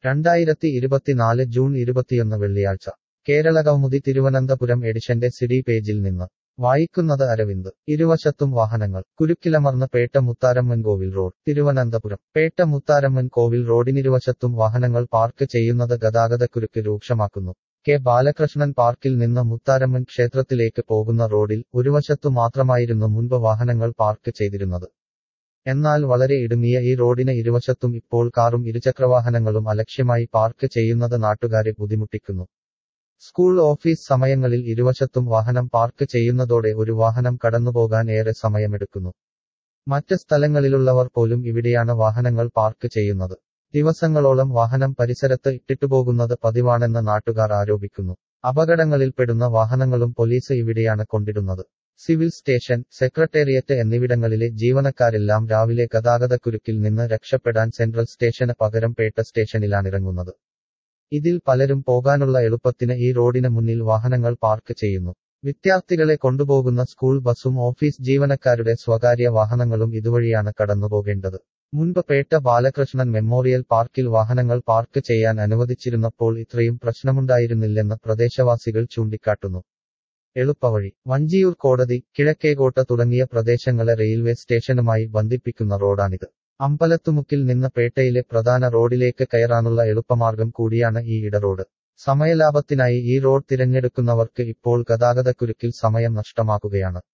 രണ്ടായിരത്തി ഇരുപത്തിനാല് ജൂൺ ഇരുപത്തിയൊന്ന് വെള്ളിയാഴ്ച കേരള കൗമുദി തിരുവനന്തപുരം എഡിഷന്റെ സിഡി പേജിൽ നിന്ന് വായിക്കുന്നത് അരവിന്ദ് ഇരുവശത്തും വാഹനങ്ങൾ കുരുക്കിലമർന്ന് പേട്ട മുത്താരമ്മൻ കോവിൽ റോഡ് തിരുവനന്തപുരം പേട്ട മുത്താരമ്മൻ കോവിൽ റോഡിനിരുവശത്തും വാഹനങ്ങൾ പാർക്ക് ചെയ്യുന്നത് ഗതാഗതക്കുരുക്ക് രൂക്ഷമാക്കുന്നു കെ ബാലകൃഷ്ണൻ പാർക്കിൽ നിന്ന് മുത്താരമ്മൻ ക്ഷേത്രത്തിലേക്ക് പോകുന്ന റോഡിൽ ഒരുവശത്തു മാത്രമായിരുന്നു മുൻപ് വാഹനങ്ങൾ പാർക്ക് ചെയ്തിരുന്നത് എന്നാൽ വളരെ ഇടുങ്ങിയ ഈ റോഡിന് ഇരുവശത്തും ഇപ്പോൾ കാറും ഇരുചക്രവാഹനങ്ങളും അലക്ഷ്യമായി പാർക്ക് ചെയ്യുന്നത് നാട്ടുകാരെ ബുദ്ധിമുട്ടിക്കുന്നു സ്കൂൾ ഓഫീസ് സമയങ്ങളിൽ ഇരുവശത്തും വാഹനം പാർക്ക് ചെയ്യുന്നതോടെ ഒരു വാഹനം കടന്നുപോകാൻ ഏറെ സമയമെടുക്കുന്നു മറ്റ് സ്ഥലങ്ങളിലുള്ളവർ പോലും ഇവിടെയാണ് വാഹനങ്ങൾ പാർക്ക് ചെയ്യുന്നത് ദിവസങ്ങളോളം വാഹനം പരിസരത്ത് ഇട്ടിട്ടുപോകുന്നത് പതിവാണെന്ന് നാട്ടുകാർ ആരോപിക്കുന്നു അപകടങ്ങളിൽപ്പെടുന്ന വാഹനങ്ങളും പോലീസ് ഇവിടെയാണ് കൊണ്ടിടുന്നത് സിവിൽ സ്റ്റേഷൻ സെക്രട്ടേറിയറ്റ് എന്നിവിടങ്ങളിലെ ജീവനക്കാരെല്ലാം രാവിലെ ഗതാഗതക്കുരുക്കിൽ നിന്ന് രക്ഷപ്പെടാൻ സെൻട്രൽ സ്റ്റേഷന് പകരം പേട്ട സ്റ്റേഷനിലാണിറങ്ങുന്നത് ഇതിൽ പലരും പോകാനുള്ള എളുപ്പത്തിന് ഈ റോഡിന് മുന്നിൽ വാഹനങ്ങൾ പാർക്ക് ചെയ്യുന്നു വിദ്യാർത്ഥികളെ കൊണ്ടുപോകുന്ന സ്കൂൾ ബസും ഓഫീസ് ജീവനക്കാരുടെ സ്വകാര്യ വാഹനങ്ങളും ഇതുവഴിയാണ് കടന്നുപോകേണ്ടത് മുൻപ് പേട്ട ബാലകൃഷ്ണൻ മെമ്മോറിയൽ പാർക്കിൽ വാഹനങ്ങൾ പാർക്ക് ചെയ്യാൻ അനുവദിച്ചിരുന്നപ്പോൾ ഇത്രയും പ്രശ്നമുണ്ടായിരുന്നില്ലെന്ന് പ്രദേശവാസികൾ ചൂണ്ടിക്കാട്ടുന്നു എളുപ്പവഴി വഞ്ചിയൂർ കോടതി കിഴക്കേകോട്ട തുടങ്ങിയ പ്രദേശങ്ങളെ റെയിൽവേ സ്റ്റേഷനുമായി ബന്ധിപ്പിക്കുന്ന റോഡാണിത് അമ്പലത്തുമുക്കിൽ നിന്ന് പേട്ടയിലെ പ്രധാന റോഡിലേക്ക് കയറാനുള്ള എളുപ്പമാർഗം കൂടിയാണ് ഈ ഇടറോഡ് സമയലാഭത്തിനായി ഈ റോഡ് തിരഞ്ഞെടുക്കുന്നവർക്ക് ഇപ്പോൾ ഗതാഗതക്കുരുക്കിൽ സമയം നഷ്ടമാക്കുകയാണ്